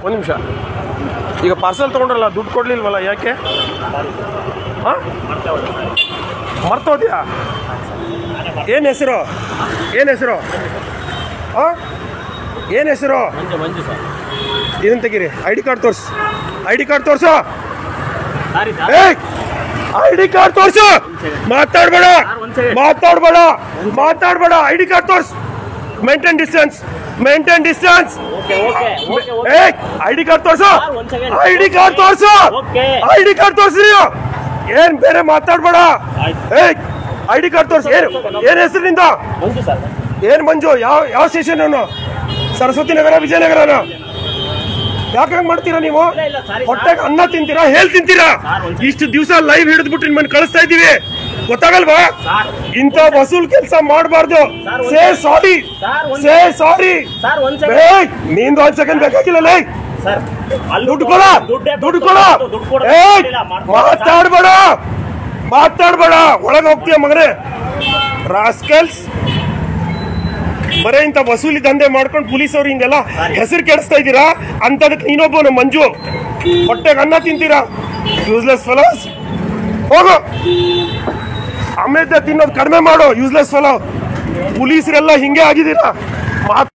ಒಂದು ನಿಮಿಷ ಈಗ ಪಾರ್ಸಲ್ ತೊಗೊಂಡ್ರಲ್ಲ ದುಡ್ಡು ಕೊಡ್ಲಿಲ್ವಲ್ಲ ಯಾಕೆ ಹಾಂ ಮರ್ತೋದ್ಯಾ ಏನು ಹೆಸರು ಏನು ಹೆಸರು ಹಾಂ ಏನು ಹೆಸರು ಮಂಜು ಮಂಜು ಸರ್ ಇದನ್ನ ತೆಗೀರಿ ಐ ಡಿ ಕಾರ್ಡ್ ತೋರ್ಸು ಐ ಡಿ ಕಾರ್ಡ್ ತೋರ್ಸು ಸಾರಿ ಸರ್ ಏಯ್ ಐ ಡಿ ಕಾರ್ಡ್ ತೋರ್ಸು ಮಾತಾಡ್ಬೇಡ ಒಂದ್ second. ಮಾತಾಡ್ಬೇಡ ಮಾತಾಡ್ಬೇಡ ಐ ಡಿ ಕಾರ್ಡ್ ತೋರ್ಸು maintain distance maintain distance okay okay okay okay ಏಯ್ ಐ ಡಿ ಕಾರ್ಡ್ ತೋರ್ಸು Sir, ಒಂದ್ second. ಐ ಡಿ ಕಾರ್ಡ್ ತೋರ್ಸು Okay. ಐ ಡಿ ಕಾರ್ಡ್ ತೋರ್ಸು ನೀವು ಏನ್ ಬೇರೆ ಮಾತಾಡ್ಬೇಡ ಆಯ್ತು. ಏಯ್ ಐ ಡಿ ಕಾರ್ಡ್ ತೋರ್ಸು ಏನು ಏನ್ ಹೆಸರು ನಿಂದ ಮಂಜು ಸರ್ ಏನ್ ಮಂಜು ಯಾವ ಯಾವ ಸ್ಟೇಷನ್ ಅವನು ಸರಸ್ವತಿ ನಗರ ವಿಜಯನಗರನ ಯಾಕೆ ಹಂಗ್ ಮಾಡ್ತೀರಾ ನೀವು ಇಲ್ಲ, ಇಲ್ಲ, sorry, sir. ಹೊಟ್ಟೆಗೆ ಅನ್ನ ತಿಂತೀರಾ ಹೇಳ್ ತಿಂತೀರಾ Sir, ಒಂದ್ ಇಷ್ಟು ದಿವಸ ಲೈವ್ ಹಿಡಿದ್ಬಿಟ್ಟು ನಿಮ್ಮನ್ನ ಕಳಿಸ್ತಾ ಇದೀವಿ ಗೊತ್ತಾಗಲ್ವಾ ಸರ್ ಇಂಥ ವಸೂಲ್ ಕೆಲಸ ಮಾಡಬಾರ್ದು Sir, ಒಂದ್ ಸೇ second. ಸಾರಿ Sir, ಒಂದ್ ಸೇ ಸಾರಿ ಸರ್ ಒಂದ್ ಸೆಕೆಂಡ್ ಏಯ್ ನಿಂದು ಒಂದ್ ಸೆಕೆಂಡ್ ಬೇಕಾಗಿಲ್ಲ ಲೈ ಸರ್ ಅಲ್ಲಿ ದುಡ್ಡು ಕೊಡ ದುಡ್ಡೇ ದುಡ್ಡು ಕೊಡು, ಕೊಡ ದುಡ್ಡು ಕೊಡು ಏಯ್ ಇಲ್ಲ, ಮಾಡ್ಕೊಡು, ಸರ್. ಮಾತಾಡ್ಬೇಡ ಮಾತಾಡ್ಬೇಡ ಒಳಗೆ ಹೋಗ್ತೀಯ ಮಗನೇ ರಾಸ್ಕಲ್ಸ್ ಬರೇ ಇಂಥ ವಸೂಲಿ ದಂಧೆ ಮಾಡ್ಕೊಂಡು ಪೊಲೀಸವ್ರು ಹಿಂಗೆಲ್ಲ ಹೆಸರು ಕೆಡಿಸ್ತಾ ಇದ್ದೀರಾ ಅಂತದಕ್ಕೆ ನೀನೊಬ್ಬನು ಮಂಜು ಹೊಟ್ಟೆಗೆ ಅನ್ನ ತಿಂತೀರಾ ಯೂಸ್ಲೆಸ್ ಫೆಲೋಸ್ ಹೋಗು ಆಮೇಲೆ ತಿನ್ನೋದು ಕಡಿಮೆ ಮಾಡು ಯೂಸ್ಲೆಸ್ ಫೆಲೋ ಪೊಲೀಸರೆಲ್ಲ ಹಿಂಗೆ ಆಗಿದ್ದೀರಾ ಮಾತ್